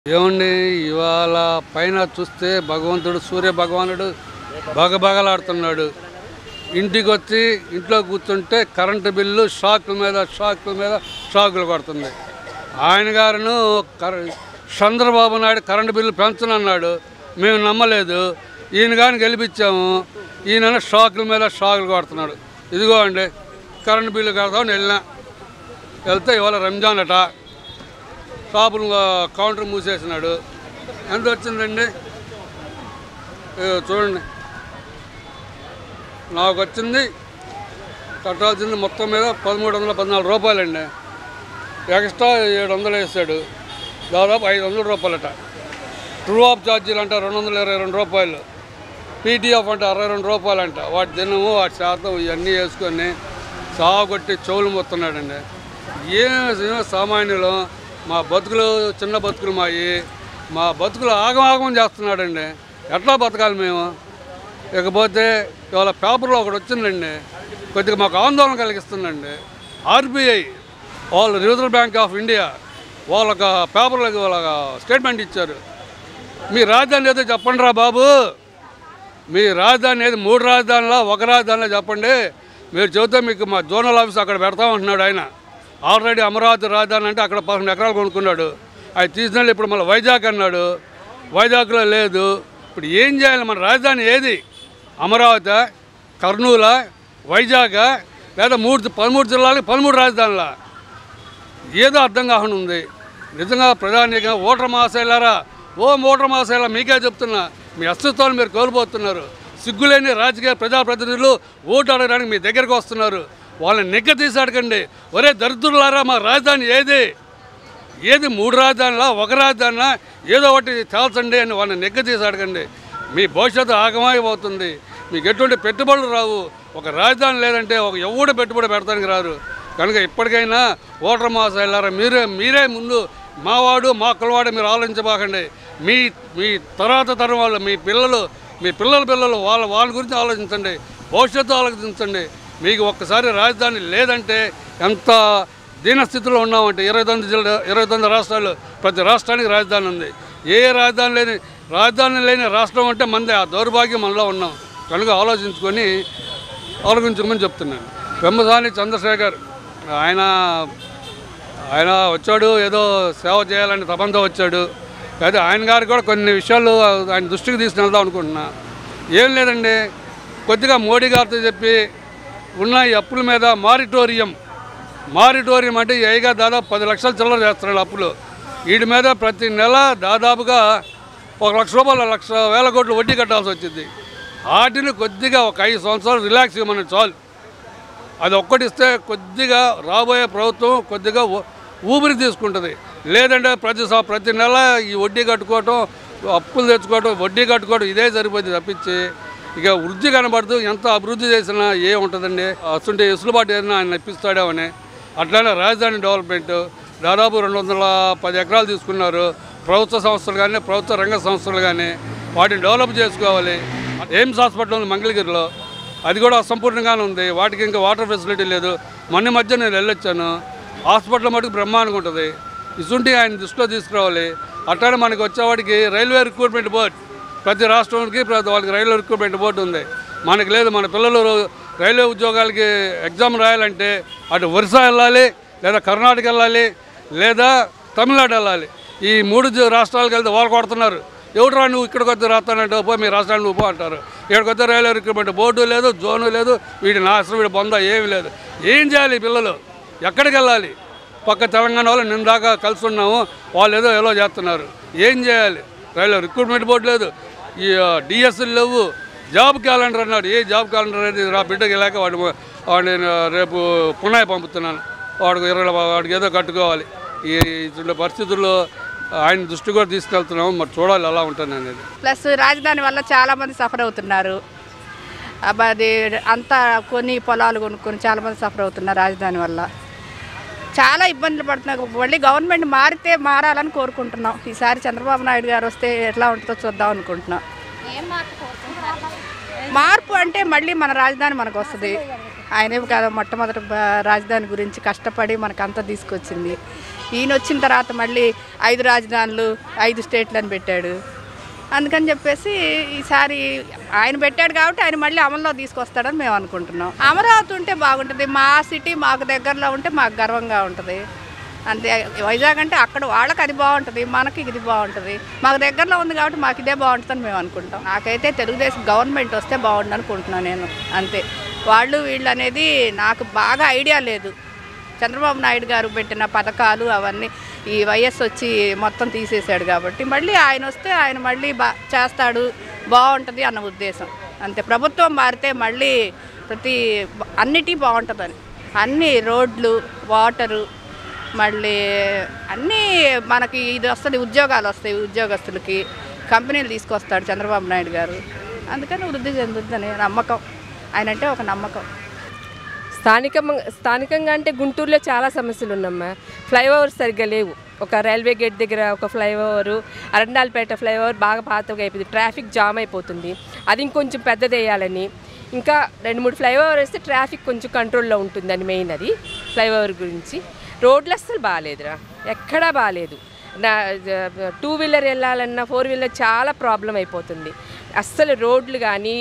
ఏమండి ఇవాళ పైన చూస్తే భగవంతుడు సూర్య భగవానుడు బగబగలాడుతున్నాడు ఇంటికి వచ్చి ఇంట్లో కూర్చుంటే కరెంటు బిల్లు షాకుల మీద షాకుల మీద షాకులు కొడుతుంది ఆయన గారును కర చంద్రబాబు నాయుడు కరెంటు బిల్లు పెంచనన్నాడు మేము నమ్మలేదు ఈయన కానీ గెలిపించాము ఈయన షాకుల మీద షాకులు కొడుతున్నాడు ఇదిగో అండి కరెంటు బిల్లు కడదామని వెళ్ళినా వెళ్తే ఇవాళ రంజాన్ అట షాపులు కౌంటర్ మూసేసినాడు ఎంత వచ్చిందండి ఇదిగో చూడండి నాకు వచ్చింది కట్టాల్సింది మొత్తం మీద పదమూడు వందల పద్నాలుగు రూపాయలండి ఎక్స్ట్రా ఏడు వందలు వేసాడు దాదాపు ఐదు వందల రూపాయలట ట్రూ ఆఫ్ ఛార్జీలు అంట రెండు వందల ఇరవై రెండు రూపాయలు పీటీఎఫ్ అంటే అరవై రెండు రూపాయలు అంట వాటి దినము వాటి శాతం ఇవన్నీ వేసుకొని సాగొట్టి చెవులు మొత్తున్నాడండి ఏం ఏం సామాన్యులు మా బతుకులు చిన్న బతుకులు మాయి మా బతుకులు ఆగం ఆగం చేస్తున్నాడండి ఎట్లా బతకాలి మేము ఇకపోతే ఇవాళ పేపర్లో ఒకటి వచ్చిందండి కొద్దిగా మాకు ఆందోళన కలిగిస్తుందండి ఆర్బీఐ వాళ్ళు రిజర్వ్ బ్యాంక్ ఆఫ్ ఇండియా వాళ్ళకి పేపర్లకు వాళ్ళ స్టేట్మెంట్ ఇచ్చారు మీ రాజధాని ఏదో చెప్పండి రా బాబు మీ రాజధాని ఏది మూడు రాజధానిలో ఒక రాజధానిలో చెప్పండి మీరు చెబితే మీకు మా జోనల్ ఆఫీస్ అక్కడ పెడతామంటున్నాడు ఆయన ఆల్రెడీ అమరావతి రాజధాని అంటే అక్కడ పదకొండు ఎకరాలు కొనుక్కున్నాడు అది తీసిన ఇప్పుడు మళ్ళీ వైజాగ్ అన్నాడు వైజాగ్లో లేదు ఇప్పుడు ఏం చేయాలి మన రాజధాని ఏది అమరావతి కర్నూల వైజాగ్ లేదా మూడు పదమూడు జిల్లాలకు పదమూడు రాజధానులా ఏదో అర్థం కాకుండా ఉంది నిజంగా ప్రధానిగా ఓటర్ మాసాలారా ఓ ఓటర్ మాసాలా మీకే చెప్తున్నా మీ అస్తిత్వాన్ని మీరు కోల్పోతున్నారు సిగ్గులేని రాజకీయ ప్రజాప్రతినిధులు ఓటు అడగడానికి మీ దగ్గరకు వస్తున్నారు వాళ్ళని నిగ్గ తీసి అడగండి ఒరే దరిద్రులారా మా రాజధాని ఏది ఏది మూడు రాజధానిలా ఒక రాజధానిలా ఏదో ఒకటి తేల్చండి అని వాళ్ళని నిగ్గ తీసి అడగండి మీ భవిష్యత్తు ఆగమైపోతుంది మీకు ఎటువంటి పెట్టుబడులు రావు ఒక రాజధాని లేదంటే ఒక ఎవడు పెట్టుబడి పెడతానికి రారు కనుక ఇప్పటికైనా ఓటర్ మాస వెళ్ళారా మీరే మీరే ముందు మావాడు మా కులవాడు మీరు ఆలోచించబాకండి మీ మీ తర్వాత తరం వాళ్ళు మీ పిల్లలు మీ పిల్లల పిల్లలు వాళ్ళ వాళ్ళ గురించి ఆలోచించండి భవిష్యత్తు ఆలోచించండి మీకు ఒక్కసారి రాజధాని లేదంటే ఎంత దీనస్థితిలో ఉన్నామంటే ఇరవై తొమ్మిది జిల్లా ఇరవై తొమ్మిది రాష్ట్రాలు ప్రతి రాష్ట్రానికి రాజధాని ఉంది ఏ రాజధాని లేని రాజధాని లేని రాష్ట్రం అంటే మనదే ఆ దౌర్భాగ్యం మనలో ఉన్నాం కనుక ఆలోచించుకొని ఆలోచించమని చెప్తున్నాను పెమ్మసాని చంద్రశేఖర్ ఆయన ఆయన వచ్చాడు ఏదో సేవ చేయాలని తపంతో వచ్చాడు అయితే ఆయన గారు కూడా కొన్ని విషయాలు ఆయన దృష్టికి తీసుకుని వెళ్దాం అనుకుంటున్నా ఏం లేదండి కొద్దిగా మోడీ గారితో చెప్పి ఉన్న ఈ అప్పుల మీద మారిటోరియం మారిటోరియం అంటే ఏగా దాదాపు పది లక్షల చిల్లర చేస్తున్నాడు అప్పులు వీటి మీద ప్రతి నెల దాదాపుగా ఒక లక్ష రూపాయలు లక్ష వేల కోట్లు వడ్డీ కట్టాల్సి వచ్చింది వాటిని కొద్దిగా ఒక ఐదు సంవత్సరాలు రిలాక్స్ ఇవ్వమని చాలు అది ఒక్కటిస్తే కొద్దిగా రాబోయే ప్రభుత్వం కొద్దిగా ఊ- ఊపిరి తీసుకుంటుంది లేదంటే ప్రతి స- ప్రతి నెల ఈ వడ్డీ కట్టుకోవటం అప్పులు తెచ్చుకోవటం వడ్డీ కట్టుకోవడం ఇదే సరిపోతుంది తప్పించి ఇక వృద్ధి కనబడదు ఎంత అభివృద్ధి చేసినా ఏ ఉంటుందండి అసలు ఎసులుబాటు ఏదైనా ఆయన ఇప్పిస్తాడేమని అట్లానే రాజధాని డెవలప్మెంట్ దాదాపు రెండు వందల పది ఎకరాలు తీసుకున్నారు ప్రభుత్వ సంస్థలు కానీ ప్రభుత్వ రంగ సంస్థలు కానీ వాటిని డెవలప్ చేసుకోవాలి ఎయిమ్స్ హాస్పిటల్ ఉంది మంగళగిరిలో అది కూడా అసంపూర్ణంగానే ఉంది వాటికి ఇంకా వాటర్ ఫెసిలిటీ లేదు మొన్న మధ్య నేను వెళ్ళొచ్చాను హాస్పిటల్ మటుకు బ్రహ్మాండంగా ఉంటుంది ఇసుంటి ఆయన దృష్టిలో తీసుకురావాలి అట్లానే మనకి వచ్చేవాడికి రైల్వే రిక్రూట్మెంట్ బోర్డ్ ప్రతి రాష్ట్రానికి ప్రతి వాళ్ళకి రైల్వే రిక్రూట్మెంట్ బోర్డు ఉంది మనకి లేదు మన పిల్లలు రైల్వే ఉద్యోగాలకి ఎగ్జామ్ రాయాలంటే అటు ఒరిస్సా వెళ్ళాలి లేదా కర్ణాటక వెళ్ళాలి లేదా తమిళనాడు వెళ్ళాలి ఈ మూడు జ- రాష్ట్రాలకు వెళ్తే వాళ్ళు కొడుతున్నారు ఎవడురా నువ్వు ఇక్కడికి వస్తే రాస్తానంటే పో మీ రాష్ట్రానికి నువ్వు పో అంటారు ఇక్కడికి వస్తే రైల్వే రిక్రూట్మెంట్ బోర్డు లేదు జోను లేదు వీడి నాశనం వీడి బొంద ఏమీ లేదు ఏం చేయాలి ఈ పిల్లలు ఎక్కడికి వెళ్ళాలి పక్క తెలంగాణ వాళ్ళు నిన్న దాకా కలిసి ఉన్నాము వాళ్ళు ఏదో ఎలా చేస్తున్నారు ఏం చేయాలి రైల్వే రిక్రూట్మెంట్ బోర్డు లేదు ఈ డిఎస్ఎల్ లేవు జాబ్ క్యాలెండర్ అన్నాడు ఏ జాబ్ క్యాలెండర్ అనేది రా బిడ్డకి లేక వాడు వాడిని నేను రేపు పునాయి పంపుతున్నాను వాడికి ఇరవై వాడికి ఏదో కట్టుకోవాలి ఈ ఇటువంటి పరిస్థితుల్లో ఆయన దృష్టి కూడా తీసుకెళ్తున్నాము మరి చూడాలి ఎలా ఉంటుంది అనేది ప్లస్ రాజధాని వల్ల చాలామంది సఫర్ అవుతున్నారు అబ్బా అది అంతా కొన్ని పొలాలు కొనుక్కొని చాలామంది సఫర్ అవుతున్నారు రాజధాని వల్ల చాలా ఇబ్బందులు పడుతున్నారు మళ్ళీ గవర్నమెంట్ మారితే మారాలని కోరుకుంటున్నాం ఈసారి చంద్రబాబు నాయుడు గారు వస్తే ఎట్లా ఉంటుందో చూద్దాం అనుకుంటున్నాం మార్పు అంటే మళ్ళీ మన రాజధాని మనకు వస్తుంది ఆయనే కదా మొట్టమొదటి బ- రాజధాని గురించి కష్టపడి మనకు అంతా తీసుకొచ్చింది ఈయన వచ్చిన తర్వాత మళ్ళీ ఐదు రాజధానులు ఐదు స్టేట్లు అని పెట్టాడు అందుకని చెప్పేసి ఈసారి ఆయన పెట్టాడు కాబట్టి ఆయన మళ్ళీ అమల్లో తీసుకొస్తాడని మేము అనుకుంటున్నాం అమరావతి ఉంటే బాగుంటుంది మా సిటీ మాకు దగ్గరలో ఉంటే మాకు గర్వంగా ఉంటుంది అంతే వైజాగ్ అంటే అక్కడ వాళ్ళకి అది బాగుంటుంది మనకి ఇది బాగుంటుంది మాకు దగ్గరలో ఉంది కాబట్టి మాకు ఇదే బాగుంటుందని మేము అనుకుంటాం నాకైతే తెలుగుదేశం గవర్నమెంట్ వస్తే బాగుండు అనుకుంటున్నాను నేను అంతే వాళ్ళు వీళ్ళు అనేది నాకు బాగా ఐడియా లేదు చంద్రబాబు నాయుడు గారు పెట్టిన పథకాలు అవన్నీ ఈ వైఎస్ వచ్చి మొత్తం తీసేశాడు కాబట్టి మళ్ళీ ఆయన వస్తే ఆయన మళ్ళీ బా చేస్తాడు బాగుంటుంది అన్న ఉద్దేశం అంతే ప్రభుత్వం మారితే మళ్ళీ ప్రతి అన్నిటి బాగుంటుందని అన్ని రోడ్లు వాటరు మళ్ళీ అన్నీ మనకి ఇది వస్తుంది ఉద్యోగాలు వస్తాయి ఉద్యోగస్తులకి కంపెనీలు తీసుకొస్తాడు చంద్రబాబు నాయుడు గారు అందుకని వృద్ధి చెందుతుందని నమ్మకం ఆయన అంటే ఒక నమ్మకం స్థానిక స్థానికంగా అంటే గుంటూరులో చాలా సమస్యలు ఉన్నామ్మా ఫ్లైఓవర్స్ సరిగ్గా లేవు ఒక రైల్వే గేట్ దగ్గర ఒక ఫ్లైఓవర్ అరండాలపేట ఫ్లైఓవర్ బాగా పాతగా అయిపోయింది ట్రాఫిక్ జామ్ అయిపోతుంది అది ఇంకొంచెం పెద్దది వేయాలని ఇంకా రెండు మూడు ఫ్లైఓవర్ వేస్తే ట్రాఫిక్ కొంచెం కంట్రోల్లో ఉంటుందని మెయిన్ అది ఫ్లైఓవర్ గురించి రోడ్లు అస్సలు బాగాలేదురా ఎక్కడా బాగాలేదు నా టూ వీలర్ వెళ్ళాలన్నా ఫోర్ వీలర్ చాలా ప్రాబ్లం అయిపోతుంది అస్సలు రోడ్లు కానీ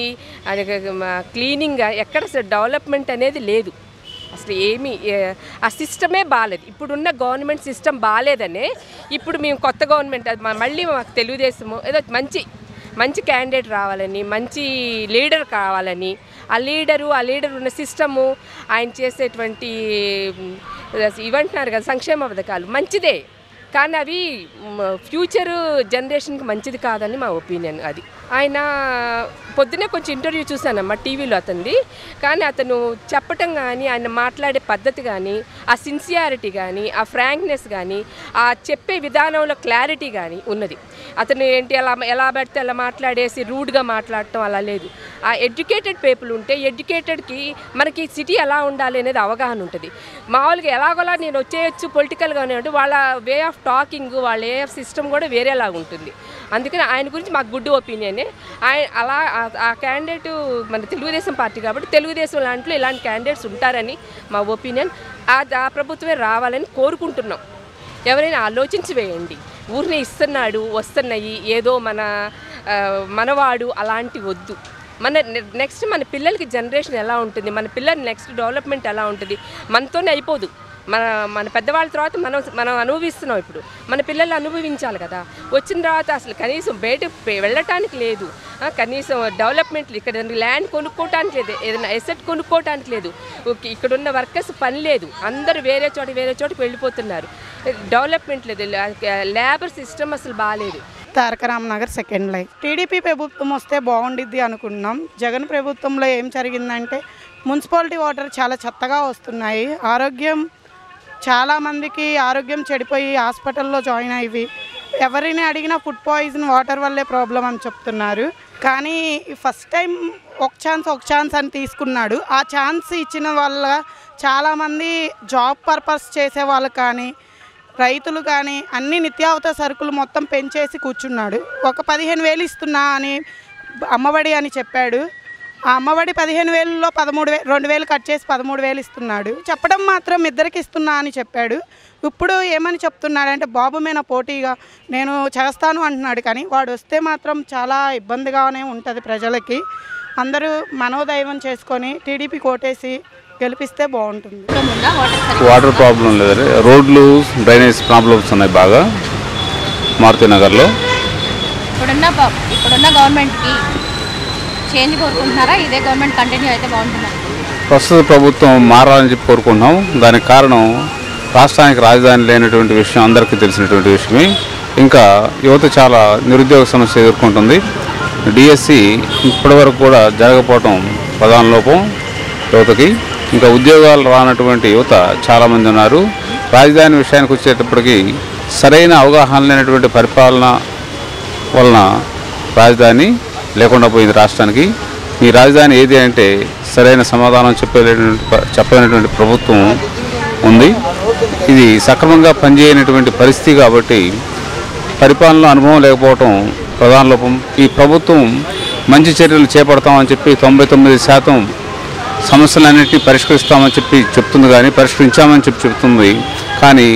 క్లీనింగ్ ఎక్కడ అసలు డెవలప్మెంట్ అనేది లేదు అసలు ఏమీ ఏ- ఆ సిస్టమే బాగాలేదు ఇప్పుడున్న గవర్నమెంట్ సిస్టమ్ బాగాలేదనే ఇప్పుడు మేము కొత్త గవర్నమెంట్ అది మ- మళ్ళీ మాకు తెలుగుదేశము ఏదో మంచి మంచి క్యాండిడేట్ రావాలని మంచి లీడర్ కావాలని ఆ లీడరు ఆ లీడర్ ఉన్న సిస్టము ఆయన చేసేటువంటి మ్, ఇవంటున్నారు కదా సంక్షేమ పథకాలు మంచిదే కానీ అవి ఫ్యూచర్ జనరేషన్కి మంచిది కాదని మా ఒపీనియన్ అది ఆయన పొద్దునే కొంచెం ఇంటర్వ్యూ చూశానమ్మా టీవీలో అతనిది కానీ అతను చెప్పటం కానీ ఆయన మాట్లాడే పద్ధతి కానీ ఆ సిన్సియారిటీ కానీ ఆ ఫ్రాంక్నెస్ కానీ ఆ చెప్పే విధానంలో క్లారిటీ కానీ ఉన్నది అతను ఏంటి అలా ఎలా పెడితే అలా మాట్లాడేసి రూడ్గా మాట్లాడటం అలా లేదు ఆ ఎడ్యుకేటెడ్ పీపుల్ ఉంటే ఎడ్యుకేటెడ్కి మనకి సిటీ ఎలా ఉండాలి అనేది అవగాహన ఉంటుంది మామూలుగా ఎలాగోలా నేను వచ్చేయచ్చు పొలిటికల్గా అంటే వాళ్ళ వే ఆఫ్ టాకింగ్ వాళ్ళ వే ఆఫ్ సిస్టమ్ కూడా వేరేలాగా ఉంటుంది అందుకని ఆయన గురించి మాకు గుడ్ ఒపీనియనే ఆయన అలా ఆ- ఆ క్యాండిడేట్ మన తెలుగుదేశం పార్టీ కాబట్టి తెలుగుదేశం లాంటిలో ఇలాంటి క్యాండిడేట్స్ ఉంటారని మా ఒపీనియన్ ఆ ఆ ప్రభుత్వమే రావాలని కోరుకుంటున్నాం ఎవరైనా ఆలోచించి వేయండి ఊరిని ఇస్తున్నాడు వస్తున్నాయి ఏదో మన ఆ, మనవాడు అలాంటి వద్దు మన నెక్స్ట్ మన పిల్లలకి జనరేషన్ ఎలా ఉంటుంది మన పిల్లల నెక్స్ట్ డెవలప్మెంట్ ఎలా ఉంటుంది మనతోనే అయిపోదు మన మన పెద్దవాళ్ళ తర్వాత మనం మనం అనుభవిస్తున్నాం ఇప్పుడు మన పిల్లలు అనుభవించాలి కదా వచ్చిన తర్వాత అసలు కనీసం బయట వెళ్ళటానికి లేదు ఆ, కనీసం డెవలప్మెంట్ ఇక్కడ ల్యాండ్ కొనుక్కోవటానికి లేదు ఏదైనా ఎసెట్ కొనుక్కోవటానికి లేదు ఓకే, ఇక్కడున్న వర్కర్స్ పని లేదు అందరూ వేరే చోట వేరే చోటకి వెళ్ళిపోతున్నారు డెవలప్మెంట్ లేదు లేబర్ సిస్టమ్ అసలు బాగాలేదు Taraka Ramanagar second life TDP ప్రభుత్వం వస్తే బాగుండిద్ది అనుకున్నాం జగన్ ప్రభుత్వంలో ఏం జరిగిందంటే మున్సిపాలిటీ వాటర్ చాలా చెత్తగా వస్తున్నాయి ఆరోగ్యం చాలామందికి ఆరోగ్యం చెడిపోయి హాస్పిటల్లో జాయిన్ అయ్యి ఎవరిని అడిగినా ఫుడ్ పాయిజన్ వాటర్ వల్లే ప్రాబ్లం అని చెప్తున్నారు కానీ ఫస్ట్ టైం ఒక ఛాన్స్ ఒక ఛాన్స్ అని తీసుకున్నాడు ఆ ఛాన్స్ ఇచ్చిన వల్ల చాలామంది జాబ్ పర్పస్ చేసే వాళ్ళు కానీ రైతులు కానీ అన్ని నిత్యావసర సరుకులు మొత్తం పెంచేసి కూర్చున్నాడు ఒక పదిహేను వేలు ఇస్తున్నా అని అమ్మఒడి అని చెప్పాడు ఆ అమ్మఒడి పదిహేను వేలలో పదమూడు వే రెండు వేలు కట్ చేసి పదమూడు వేలు ఇస్తున్నాడు చెప్పడం మాత్రం ఇద్దరికి ఇస్తున్నా అని చెప్పాడు ఇప్పుడు ఏమని చెప్తున్నాడంటే బాబు మీద పోటీగా నేను చేస్తాను అంటున్నాడు కానీ వాడు వస్తే మాత్రం చాలా ఇబ్బందిగానే ఉంటుంది ప్రజలకి అందరూ మనోదైవం చేసుకొని టీడీపీ కోటేసి గెలిపిస్తే బాగుంటుంది వాటర్ ప్రాబ్లం లేదు రోడ్లు డ్రైనేజ్ ప్రాబ్లమ్స్ ఉన్నాయి బాగా మారుతి నగర్లో ఇప్పుడున్న ప- ఇప్పుడున్న గవర్నమెంట్కి చేంజ్ కోరుకుంటున్నారా ఇదే గవర్నమెంట్ కంటిన్యూ అయితే బాగుంటుందా ప్రస్తుత ప్రభుత్వం మారాలని చెప్పి కోరుకుంటున్నాం దానికి కారణం రాష్ట్రానికి రాజధాని లేనటువంటి విషయం అందరికీ తెలిసినటువంటి విషయమే ఇంకా యువత చాలా నిరుద్యోగ సమస్య ఎదుర్కొంటుంది డిఎస్సి ఇప్పటివరకు కూడా జరగకపోవటం ప్రధాన లోపం యువతకి ఇంకా ఉద్యోగాలు రానటువంటి యువత చాలామంది ఉన్నారు రాజధాని విషయానికి వచ్చేటప్పటికి సరైన అవగాహన లేనటువంటి పరిపాలన వలన రాజధాని లేకుండా పోయింది రాష్ట్రానికి ఈ రాజధాని ఏది అంటే సరైన సమాధానం చెప్పలేనటువంటి ప- చెప్పలేనటువంటి ప్రభుత్వం ఉంది ఇది సక్రమంగా పనిచేయనటువంటి పరిస్థితి కాబట్టి పరిపాలనలో అనుభవం లేకపోవటం ప్రధాన లోపం ఈ ప్రభుత్వం మంచి చర్యలు చేపడతామని చెప్పి తొంభై తొమ్మిది శాతం సమస్యలన్నింటినీ పరిష్కరిస్తామని చెప్పి చెప్తుంది కానీ పరిష్కరించామని చెప్పి చెప్తుంది కానీ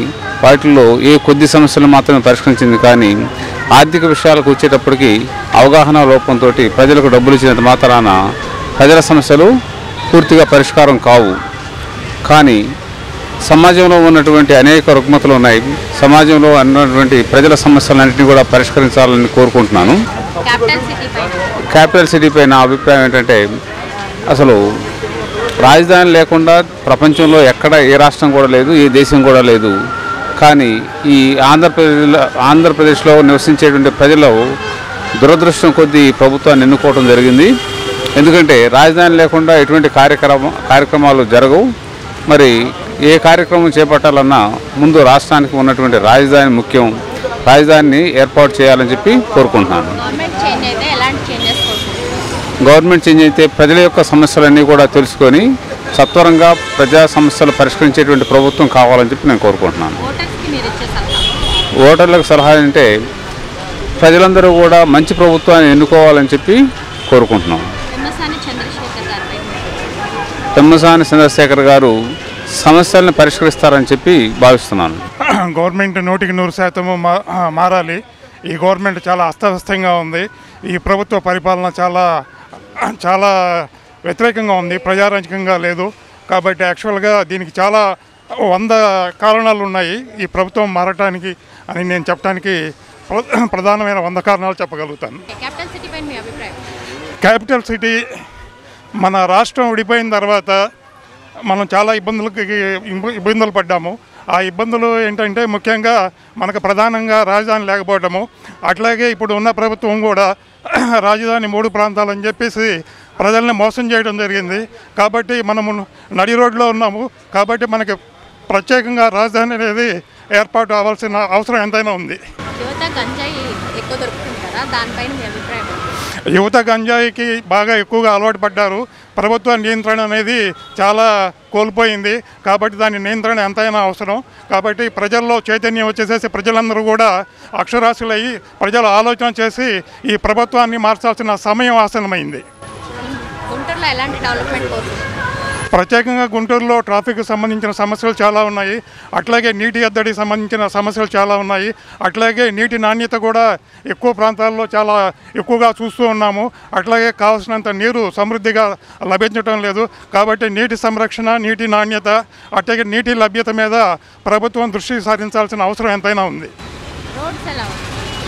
వాటిల్లో ఏ కొద్ది సమస్యలు మాత్రమే పరిష్కరించింది కానీ ఆర్థిక విషయాలకు వచ్చేటప్పటికి అవగాహన లోపంతో ప్రజలకు డబ్బులు ఇచ్చినంత మాత్రాన ప్రజల సమస్యలు పూర్తిగా పరిష్కారం కావు కానీ సమాజంలో ఉన్నటువంటి అనేక రుగ్మతలు ఉన్నాయి సమాజంలో ఉన్నటువంటి ప్రజల సమస్యలన్నింటినీ కూడా పరిష్కరించాలని కోరుకుంటున్నాను క్యాపిటల్ సిటీ పైన క్యాపిటల్ సిటీపై నా అభిప్రాయం ఏంటంటే అసలు రాజధాని లేకుండా ప్రపంచంలో ఎక్కడ ఏ రాష్ట్రం కూడా లేదు ఏ దేశం కూడా లేదు కానీ ఈ ఆంధ్రప్రదేశ్ ఆంధ్రప్రదేశ్లో నివసించేటువంటి ప్రజలు దురదృష్టం కొద్దీ ఈ ప్రభుత్వాన్ని ఎన్నుకోవడం జరిగింది ఎందుకంటే రాజధాని లేకుండా ఎటువంటి కార్యక్రమ కార్యక్రమాలు జరగవు మరి ఏ కార్యక్రమం చేపట్టాలన్నా ముందు రాష్ట్రానికి ఉన్నటువంటి రాజధాని ముఖ్యం రాజధానిని ఏర్పాటు చేయాలని చెప్పి కోరుకుంటున్నాను గవర్నమెంట్ చేంజ్ అయితే ఎలాంటి చేంజెస్ కోరుకుంటున్నారు గవర్నమెంట్ చేంజ్ అయితే ప్రజల యొక్క సమస్యలన్నీ కూడా తెలుసుకొని సత్వరంగా ప్రజా సమస్యలు పరిష్కరించేటువంటి ప్రభుత్వం కావాలని చెప్పి నేను కోరుకుంటున్నాను ఓటర్స్కి మీరు ఇచ్చే సలహా ఓటర్లకు సలహా అంటే ప్రజలందరూ కూడా మంచి ప్రభుత్వాన్ని ఎన్నుకోవాలని చెప్పి కోరుకుంటున్నాం పెమ్మసాని చంద్రశేఖర్ గారిపై పెమ్మసాని చంద్రశేఖర్ గారు సమస్యలను పరిష్కరిస్తారని చెప్పి భావిస్తున్నాను గవర్నమెంట్ నూటికి నూరు శాతము మా మారాలి ఈ గవర్నమెంట్ చాలా అస్తవ్యస్తంగా ఉంది ఈ ప్రభుత్వ పరిపాలన చాలా చాలా వ్యతిరేకంగా ఉంది ప్రజారంజకంగా లేదు కాబట్టి యాక్చువల్గా దీనికి చాలా వంద కారణాలు ఉన్నాయి ఈ ప్రభుత్వం మారటానికి అని నేను చెప్పడానికి ప్ర- ప్రధానమైన వంద కారణాలు చెప్పగలుగుతాను క్యాపిటల్ సిటీ పైన మీ అభిప్రాయం క్యాపిటల్ సిటీ మన రాష్ట్రం విడిపోయిన తర్వాత మనం చాలా ఇబ్బందులకి ఇబ్బ- ఇబ్బందులు పడ్డాము ఆ ఇబ్బందులు ఏంటంటే ముఖ్యంగా మనకు ప్రధానంగా రాజధాని లేకపోవడము అట్లాగే ఇప్పుడు ఉన్న ప్రభుత్వం కూడా రాజధాని మూడు ప్రాంతాలని చెప్పేసి ప్రజల్ని మోసం చేయడం జరిగింది కాబట్టి మనము నడి రోడ్లో ఉన్నాము కాబట్టి మనకి ప్రత్యేకంగా రాజధాని అనేది ఏర్పాటు అవ్వాల్సిన అవసరం ఎంతైనా ఉంది యువత గంజాయి ఎక్కువ దొరుకుతుంది కదా దానిపైన మీ అభిప్రాయం ఏంటి? యువత గంజాయికి బాగా ఎక్కువగా అలవాటు పడ్డారు ప్రభుత్వ నియంత్రణ అనేది చాలా కోల్పోయింది కాబట్టి దాని నియంత్రణ ఎంతైనా అవసరం కాబట్టి ప్రజల్లో చైతన్యం వచ్చేసేసి ప్రజలందరూ కూడా అక్షరాస్యులయ్యి ప్రజలు ఆలోచన చేసి ఈ ప్రభుత్వాన్ని మార్చాల్సిన సమయం ఆసనమైంది గుంటూరులో ఎలాంటి డెవలప్మెంట్ కోరుకుంటున్నారు ప్రత్యేకంగా గుంటూరులో ట్రాఫిక్ సంబంధించిన సమస్యలు చాలా ఉన్నాయి అట్లాగే నీటి ఎద్దడికి సంబంధించిన సమస్యలు చాలా ఉన్నాయి అట్లాగే నీటి నాణ్యత కూడా ఎక్కువ ప్రాంతాల్లో చాలా ఎక్కువగా చూస్తూ ఉన్నాము అట్లాగే కావాల్సినంత నీరు సమృద్ధిగా లభించడం లేదు కాబట్టి నీటి సంరక్షణ నీటి నాణ్యత అట్లాగే నీటి లభ్యత మీద ప్రభుత్వం దృష్టి సారించాల్సిన అవసరం ఎంతైనా ఉంది రోడ్స్ ఎలా ఉంది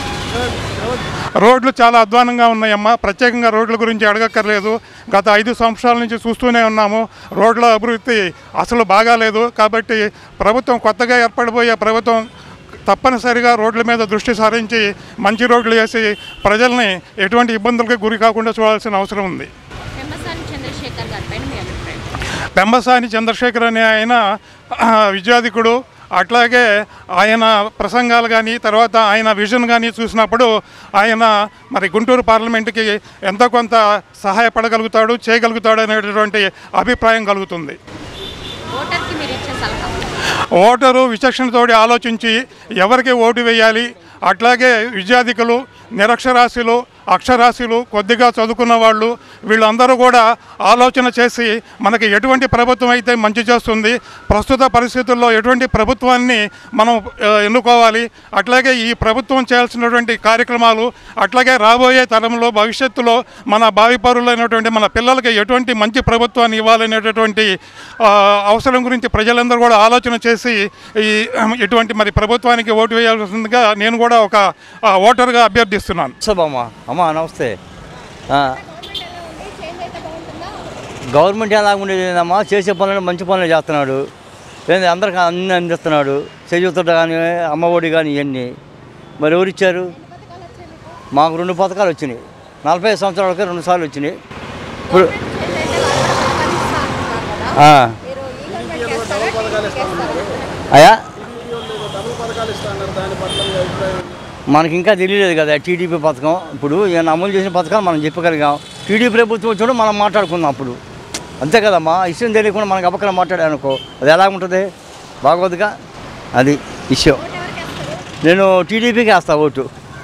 రోడ్లు చాలా అధ్వానంగా ఉన్నాయమ్మా ప్రత్యేకంగా రోడ్ల గురించి అడగక్కర్లేదు గత ఐదు సంవత్సరాల నుంచి చూస్తూనే ఉన్నాము రోడ్ల అభివృద్ధి అసలు బాగాలేదు కాబట్టి ప్రభుత్వం కొత్తగా ఏర్పడబోయే ప్రభుత్వం తప్పనిసరిగా రోడ్ల మీద దృష్టి సారించి మంచి రోడ్లు వేసి ప్రజల్ని ఎటువంటి ఇబ్బందులకు గురి కాకుండా చూడాల్సిన అవసరం ఉంది పెమ్మసాని చంద్రశేఖర్ గారిపైన మీ అభిప్రాయం పెంబసాని చంద్రశేఖర్ అనే ఆయన ఆ, విద్యాధికుడు అట్లాగే ఆయన ప్రసంగాలు కానీ తర్వాత ఆయన విజన్ కానీ చూసినప్పుడు ఆయన మరి గుంటూరు పార్లమెంటుకి ఎంతో కొంత సహాయపడగలుగుతాడు చేయగలుగుతాడు అనేటటువంటి అభిప్రాయం కలుగుతుంది ఓటర్కి మీరు ఇచ్చే సలహా ఓటరు విచక్షణతోటి ఆలోచించి ఎవరికి ఓటు వేయాలి అట్లాగే విద్యాధికులు నిరక్షరాస్యులు అక్షరాస్యులు కొద్దిగా చదువుకున్న వాళ్ళు వీళ్ళందరూ కూడా ఆలోచన చేసి మనకి ఎటువంటి ప్రభుత్వం అయితే మంచి చేస్తుంది ప్రస్తుత పరిస్థితుల్లో ఎటువంటి ప్రభుత్వాన్ని మనం ఆ, ఎన్నుకోవాలి అట్లాగే ఈ ప్రభుత్వం చేయాల్సినటువంటి కార్యక్రమాలు అట్లాగే రాబోయే తరంలో భవిష్యత్తులో మన భావి పౌరులైనటువంటి మన పిల్లలకి ఎటువంటి మంచి ప్రభుత్వాన్ని ఇవ్వాలనేటటువంటి ఆ, అవసరం గురించి ప్రజలందరూ కూడా ఆలోచన చేసి ఈ ఇటువంటి మరి ప్రభుత్వానికి ఓటు వేయాల్సిందిగా నేను కూడా ఒక ఆ, ఓటర్గా అభ్యర్థిస్తున్నాను సభమ్మ అమ్మ నమస్తే ఆ. గవర్నమెంట్ ఎలా ఉండేది ఏందమ్మా చేసే పనులు మంచి పనులు చేస్తున్నాడు ఏంది అందరికి అన్ని అందిస్తున్నాడు చేయూతడు కానీ అమ్మఒడి కానీ ఇవన్నీ మరి ఎవరు ఇచ్చారు మాకు రెండు పథకాలు వచ్చినాయి నలభై ఐదు సంవత్సరాలకి రెండు సార్లు వచ్చినాయి ఇప్పుడు ఆ. అయ్యా మనకి ఇంకా తెలియలేదు కదా టీడీపీ పథకం ఇప్పుడు ఈయన అమలు చేసిన పథకాలు మనం చెప్పగలిగాం టీడీ ప్రభుత్వం వచ్చినప్పుడు మనం మాట్లాడుకుందాం అప్పుడు అంతే కదమ్మా ఇష్టం తెలియకుండా మనకి అపక్కన మాట్లాడానుకో అది ఎలా ఉంటుంది బాగోదుగా అది విషయం నేను టీడీపీకి వేస్తా ఓటు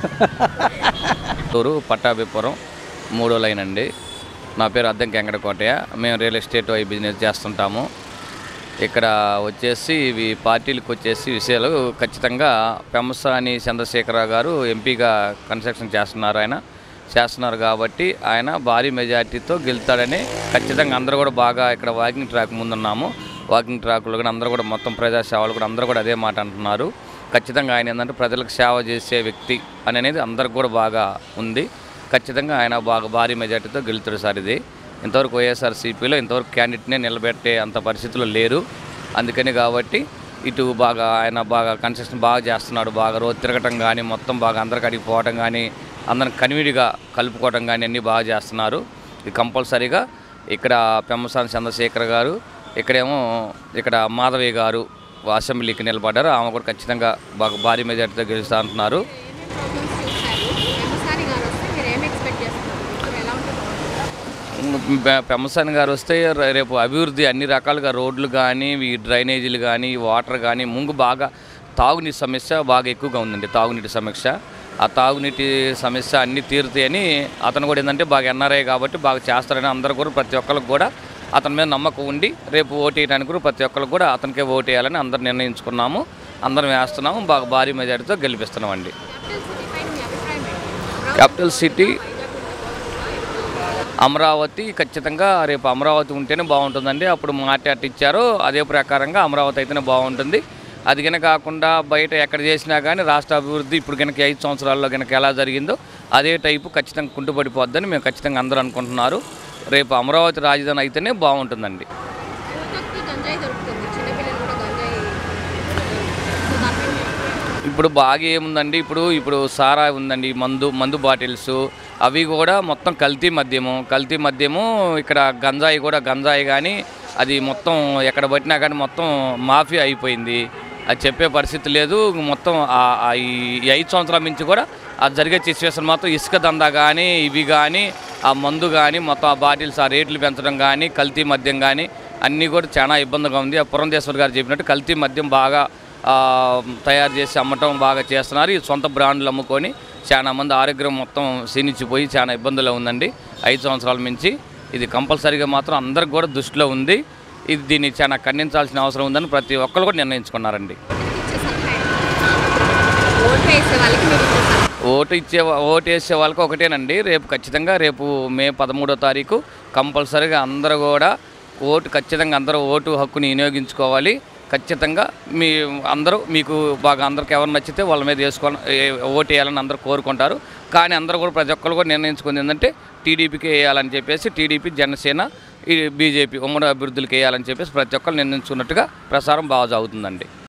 ఊరు పట్టాభిపురం మూడో లైన్ అండి నా పేరు అద్దెం వెంకట కోటయ్య మేము రియల్ ఎస్టేట్ అవి బిజినెస్ చేస్తుంటాము ఇక్కడ వచ్చేసి ఇవి పార్టీలకు వచ్చేసి విషయాలు ఖచ్చితంగా పెమ్మసాని చంద్రశేఖరరావు గారు ఎంపీగా కన్స్ట్రక్షన్ చేస్తున్నారు ఆయన చేస్తున్నారు కాబట్టి ఆయన భారీ మెజార్టీతో గెలుతాడని ఖచ్చితంగా అందరూ కూడా బాగా ఇక్కడ వాకింగ్ ట్రాక్ ముందున్నాము వాకింగ్ ట్రాక్లో కూడా అందరూ కూడా మొత్తం ప్రజా సేవలు కూడా అందరూ కూడా అదే మాట అంటున్నారు ఖచ్చితంగా ఆయన ఏంటంటే ప్రజలకు సేవ చేసే వ్యక్తి అని అనేది అందరికి కూడా బాగా ఉంది ఖచ్చితంగా ఆయన బాగా భారీ మెజార్టీతో గెలుతాడు సార్ ఇది ఇంతవరకు వైఎస్ఆర్సీపీలో ఇంతవరకు క్యాండిడేట్నే నిలబెట్టే అంత పరిస్థితుల్లో లేరు అందుకని కాబట్టి ఇటు బాగా ఆయన బాగా కన్స్ట్రక్షన్ బాగా చేస్తున్నాడు బాగా రోజు తిరగటం కానీ మొత్తం బాగా అందరికి అడిగి పోవటం కానీ అందరిని కన్వీడిగా కలుపుకోవటం కానీ అన్నీ బాగా చేస్తున్నారు ఇది కంపల్సరీగా ఇక్కడ పెమ్మసాని చంద్రశేఖర్ గారు ఇక్కడేమో ఇక్కడ మాధవి గారు అసెంబ్లీకి నిలబడ్డారు ఆమె కూడా ఖచ్చితంగా బాగా భారీ మెజార్టీతో గెలుస్తా అంటున్నారు ఎంఎస్ఆర్ గారు వస్తే మీరు ఏం ఎక్స్పెక్ట్ చేస్తున్నారు ఇప్పుడు ఎలా ఉంటుంది పె- పెమ్మసాని గారు వస్తే రే- రేపు అభివృద్ధి అన్ని రకాలుగా రోడ్లు కానీ ఈ డ్రైనేజీలు కానీ వాటర్ కానీ ముంగు బాగా తాగునీటి సమస్య బాగా ఎక్కువగా ఉందండి తాగునీటి సమస్య ఆ తాగునీటి సమస్య అన్నీ తీరుతాయని అతను కూడా ఏంటంటే బాగా ఎన్ఆర్ఐ కాబట్టి బాగా చేస్తారని అందరూ కూడా ప్రతి ఒక్కరికి కూడా అతని మీద నమ్మకం ఉండి రేపు ఓటు వేయడానికి కూడా ప్రతి ఒక్కరికి కూడా అతనికే ఓటు వేయాలని అందరు నిర్ణయించుకున్నాము అందరం వేస్తున్నాము బాగా భారీ మెజారిటీతో గెలిపిస్తున్నామండి క్యాపిటల్ సిటీ అమరావతి ఖచ్చితంగా రేపు అమరావతి ఉంటేనే బాగుంటుందండి అప్పుడు మాట అట్ట ఇచ్చారో అదే ప్రకారంగా అమరావతి అయితేనే బాగుంటుంది అది కనుక కాకుండా బయట ఎక్కడ చేసినా కానీ రాష్ట్ర అభివృద్ధి ఇప్పుడు కనుక ఐదు సంవత్సరాల్లో కనుక ఎలా జరిగిందో అదే టైపు ఖచ్చితంగా కుంటుపడిపోద్దని మేము ఖచ్చితంగా అందరూ అనుకుంటున్నారు రేపు అమరావతి రాజధాని అయితేనే బాగుంటుందండి యువతకి గంజాయి దొరుకుతుంది చిన్నపిల్లలు కూడా గంజాయి సో దానిపైన మీ- ఇప్పుడు బాగా ఏముందండి ఇప్పుడు ఇప్పుడు సారా ఉందండి మందు మందు బాటిల్స్ అవి కూడా మొత్తం కల్తీ మద్యము కల్తీ మద్యము ఇక్కడ గంజాయి కూడా గంజాయి కానీ అది మొత్తం ఎక్కడ పట్టినా కానీ మొత్తం మాఫియా అయిపోయింది అది చెప్పే పరిస్థితి లేదు మొత్తం ఆ- ఆ ఈ ఈ ఐదు సంవత్సరాల నుంచి కూడా అది జరిగే సిచ్యువేషన్ మొత్తం ఇసుక దందా కానీ ఇవి కానీ ఆ మందు కానీ మొత్తం ఆ బాటిల్స్ ఆ రేట్లు పెంచడం కానీ కల్తీ మద్యం కానీ అన్నీ కూడా చాలా ఇబ్బందిగా ఉంది ఆ పురంధేశ్వర్ గారు చెప్పినట్టు కల్తీ మద్యం బాగా ఆ, తయారు చేసి అమ్మటం బాగా చేస్తున్నారు ఈ సొంత బ్రాండ్లు అమ్ముకొని చాలా మంది ఆరోగ్యం మొత్తం క్షీణించిపోయి చాలా ఇబ్బందులు ఉందండి ఐదు సంవత్సరాల నుంచి ఇది కంపల్సరీగా మాత్రం అందరికి కూడా దృష్టిలో ఉంది ఇది దీన్ని చాలా ఖండించాల్సిన అవసరం ఉందని ప్రతి ఒక్కరు కూడా నిర్ణయించుకున్నారండి ఇచ్చే సలహా ఏంటి? ఓటు వేసే వాళ్ళకి మీరు ఇచ్చే సలహా ఓటు ఇచ్చే వా- ఓటు వేసే వాళ్ళకి ఒకటేనండి రేపు ఖచ్చితంగా రేపు మే పదమూడో తారీఖు కంపల్సరీగా అందరూ కూడా ఓటు ఖచ్చితంగా అందరూ ఓటు హక్కుని వినియోగించుకోవాలి ఖచ్చితంగా మీ అందరూ మీకు బాగా అందరికి ఎవరు నచ్చితే వాళ్ళ మీద వేసుకోవాలి ఏ- ఓటు వేయాలని అందరూ కోరుకుంటారు కానీ అందరూ కూడా ప్రతి ఒక్కరు కూడా నిర్ణయించుకుంది ఏంటంటే టీడీపీకి వేయాలని చెప్పేసి టీడీపీ జనసేన ఈ బీజేపీ ఉమ్మడి అభివృద్ధులకి వేయాలని చెప్పేసి ప్రతి ఒక్కరు నిర్ణయించుకున్నట్టుగా ప్రసారం బాగా సాగుతుందండి